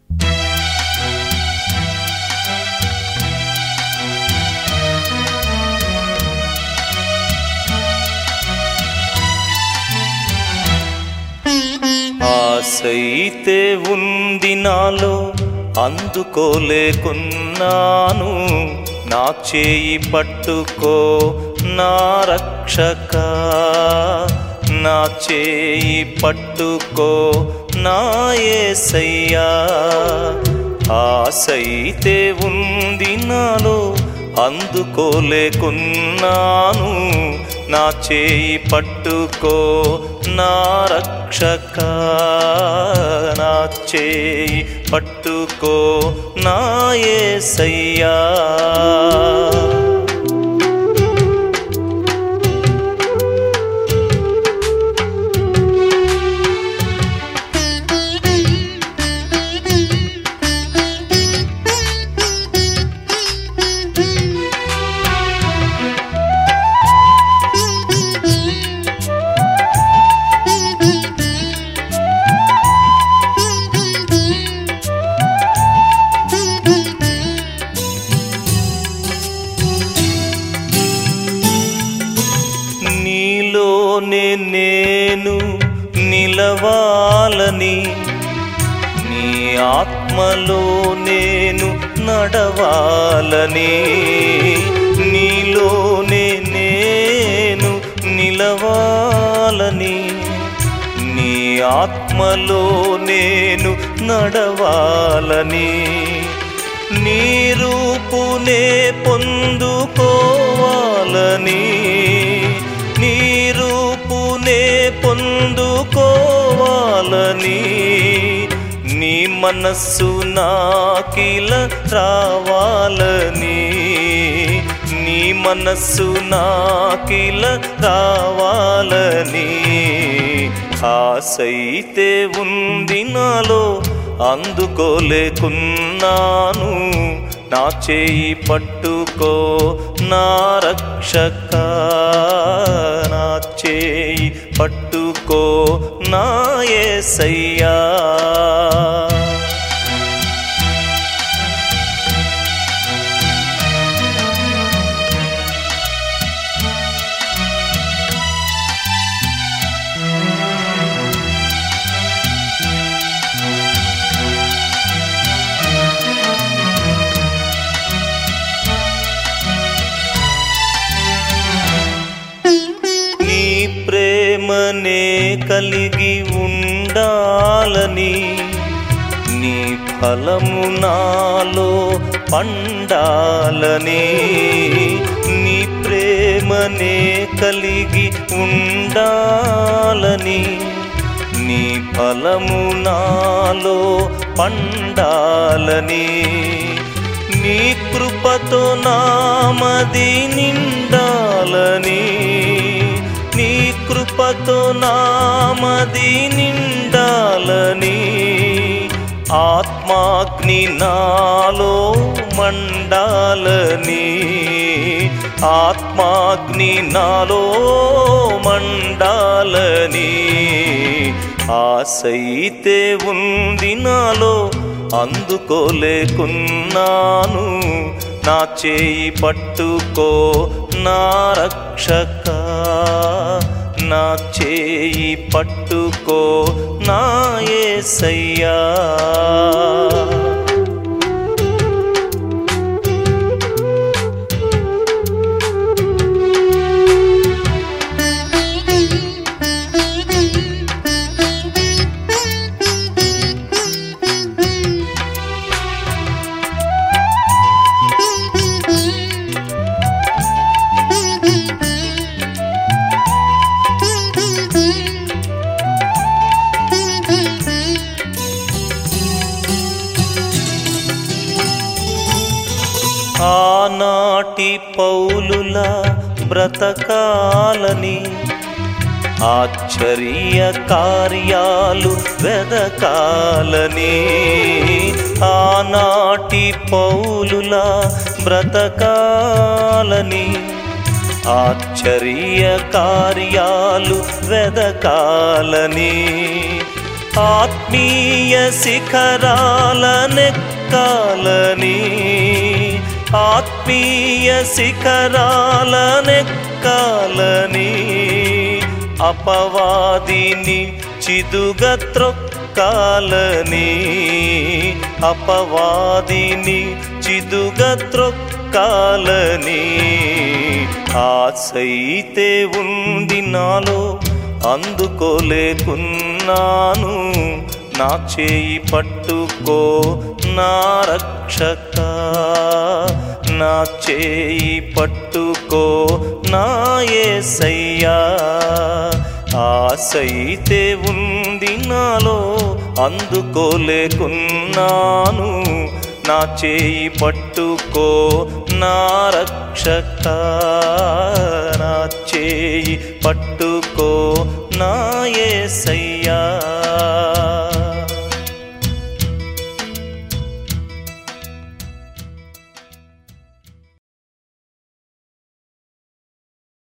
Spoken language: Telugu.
ఆశైతే ఉంది నాలో అందుకోలేకున్నాను నా చేయి పట్టుకో నా రక్షక నా చేయి పట్టుకో నా ఏసయ్యా ఆశైతే ఉంది నాలో అందుకోలేకున్నాను నా చేయి పట్టుకో నా రక్షక నా చేయి పట్టుకో నా ఏసయ్యా నీలోనే నేను నిలవాలని నీ ఆత్మలో నేను నడవాలని నీలోనే నేను నిలవాలని నీ ఆత్మలో నేను నడవాలని నీ రూపునే పొందుకోవాలని నీ రూపునే పొందుకోవాలని నీ మనస్సు నాకిల రావాలని నీ మనస్సు నాకిల రావాలని ఆశైతే ఉంది నాలో అందుకోలేకున్నాను నా చేయి పట్టుకో నా రక్షక నా చేయి పట్టుకో నా ఏసయ్యా నీ ప్రేమనే కలిగి ఉండాలని నీ ఫలము నాలో పండాలని నీ ప్రేమనే కలిగి ఉండాలని నీ ఫలము నాలో పండాలని నీ కృపతో నామది నిండాలని నీ కృపతో నామది నిండాలని ఆత్మాగ్ని నాలో మండాలని ఆత్మాగ్ని నాలో మండాలని ఆశైతే ఉంది నాలో అందుకోలేకున్నాను నా చేయి పట్టుకో నా రక్షక నా చేయి పట్టుకో నా ఏసయ్యా ఆనాటి పౌలుల బ్రతకాలని ఆశ్చర్య కార్యాలు వెదకాలని ఆనాటి పౌలుల బ్రతకాలని ఆశ్చర్య కార్యాలు వెదకాలని ఆత్మీయ శిఖరాలనెక్కాలని ఆత్మీయ శిఖరాలనెక్కాలని అపవాదిని చిదుగ త్రొక్కాలని అపవాదిని చిదుగ త్రొక్కాలని ఆశైతే ఉంది నాలో అందుకోలేకున్నాను నా చేయి పట్టుకో నా రక్షక నా చేయి పట్టుకో నా ఏసయ్యా ఆశైతే ఉంది నాలో అందుకోలేకున్నాను నా చేయి పట్టుకో నా రక్షక నా చేయి పట్టుకో నా ఏసయ్యా